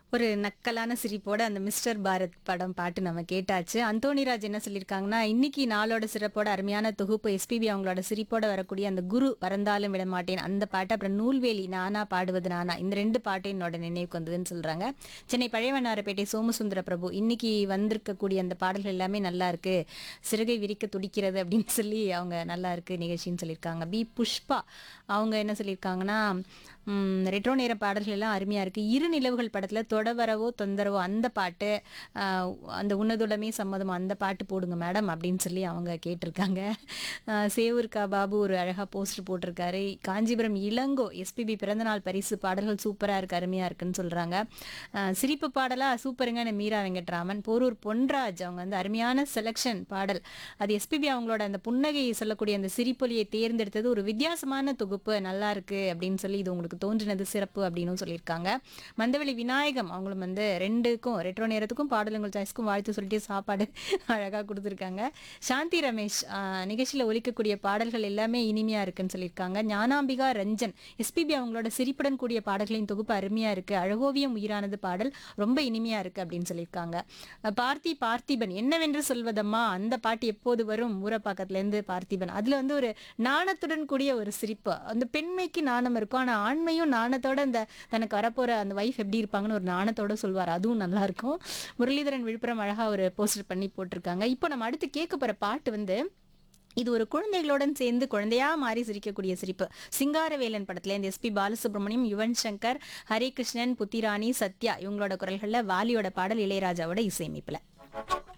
ஒரு நக்கலான சிரிப்போட அந்த மிஸ்டர் பாரத் படம் பாட்டு நம்ம கேட்டாச்சு அந்தோணிராஜ் என்ன சொல்லியிருக்காங்கன்னா இன்னைக்கு நாளோட சிறப்போட அருமையான தொகுப்பு எஸ்பிபி அவங்களோட சிரிப்போட வரக்கூடிய அந்த குரு பறந்தாலும் விட மாட்டேன் அந்த பாட்டு அப்புறம் நூல்வேலி நானா பாடுவது நானா இந்த ரெண்டு பாட்டும் என்னோட நினைவுக்கு வந்ததுன்னு சொல்றாங்க சென்னை பழையவனாரப்பேட்டை சோமசுந்தர பிரபு இன்னைக்கு வந்திருக்கக்கூடிய அந்த பாடல்கள் எல்லாமே நல்லா இருக்கு சிறகை விரிக்க துடிக்கிறது அப்படின்னு சொல்லி அவங்க நல்லா இருக்கு நிகழ்ச்சின்னு சொல்லியிருக்காங்க பி புஷ்பா அவங்க என்ன சொல்லியிருக்காங்கன்னா ம், ரெட்ரோ நேர பாடல்கள் எல்லாம் அருமையா இருக்கு இரு நிலவுகள் படத்துல தொடவரவோ தொந்தரவோ அந்த பாட்டு ஆஹ், அந்த உன்னதுலமே சம்மதம் அந்த பாட்டு போடுங்க மேடம் அப்படின்னு சொல்லி அவங்க கேட்டிருக்காங்க ஆஹ், சேவூர்கா பாபு ஒரு அழகா போஸ்டர் போட்டிருக்காரு காஞ்சிபுரம் இளங்கோ எஸ்பிபி பிறந்தநாள் பரிசு பாடல்கள் சூப்பரா இருக்கு அருமையா இருக்குன்னு சொல்றாங்க ஆஹ், சிரிப்பு பாடலா சூப்பருங்க மீரா வெங்கட்ராமன் போரூர் பொன்ராஜ் அவங்க வந்து அருமையான செலெக்ஷன் பாடல் அது எஸ்பிபி அவங்களோட அந்த புன்னகையை சொல்லக்கூடிய அந்த சிரிப்பொலியை தேர்ந்தெடுத்தது ஒரு வித்தியாசமான தொகுப்பு நல்லா இருக்கு அப்படின்னு சொல்லி இது உங்களுக்கு தோன்றினது சிறப்பு அப்படின்னு சொல்லியிருக்காங்க மந்தவெளி விநாயகம் அவங்களும் வந்து ரெண்டுக்கும் ரெட்ரோ நேரத்துக்கும் பாடலுங்கள் சாய்ஸ்க்கும் வாழ்த்து சொல்லிட்டு சாப்பாடு அழகாக கொடுத்துருக்காங்க சாந்தி ரமேஷ் ஆஹ், நிகழ்ச்சியில ஒலிக்கக்கூடிய பாடல்கள் எல்லாமே இனிமையா இருக்குன்னு சொல்லியிருக்காங்க ஞானாம்பிகா ரஞ்சன் எஸ்பிபி அவங்களோட சிரிப்புடன் கூடிய பாடல்களின் தொகுப்பு அருமையா இருக்கு அழகோவியம் உயிரானது பாடல் ரொம்ப இனிமையா இருக்கு அப்படின்னு சொல்லியிருக்காங்க அஹ், பார்த்தி பார்த்திபன் என்னவென்று சொல்வதம்மா அந்த பாட்டு எப்போது வரும் ஊரப்பாக்கத்துல இருந்து பார்த்திபன் அதுல வந்து ஒரு நாணத்துடன் கூடிய ஒரு சிரிப்பு அந்த பெண்மைக்கு நாணம் இருக்கும் ஆனா ஆண்மையும் நாணத்தோட அந்த தனக்கு வரப்போற அந்த வைஃப் எப்படி இருப்பாங்கன்னு ஒரு நாணத்தோட சொல்வார் அதுவும் நல்லா இருக்கும் முரளிதரன் விழுப்புரம் அழகா ஒரு போஸ்டர் பண்ணி போட்டிருக்காங்க இப்போ நம்ம அடுத்து கேட்க போற பாட்டு வந்து இது ஒரு குழந்தைகளுடன் சேர்ந்து குழந்தையா மாறி சிரிக்கக்கூடிய சிரிப்பு சிங்காரவேலன் படத்துல இந்த எஸ்பி பாலசுப்ரமணியம் யுவன் சங்கர் ஹரிகிருஷ்ணன் புத்திராணி சத்யா இவங்களோட குரல்கள்ல வாலியோட பாடல் இளையராஜாவோட இசையமைப்புல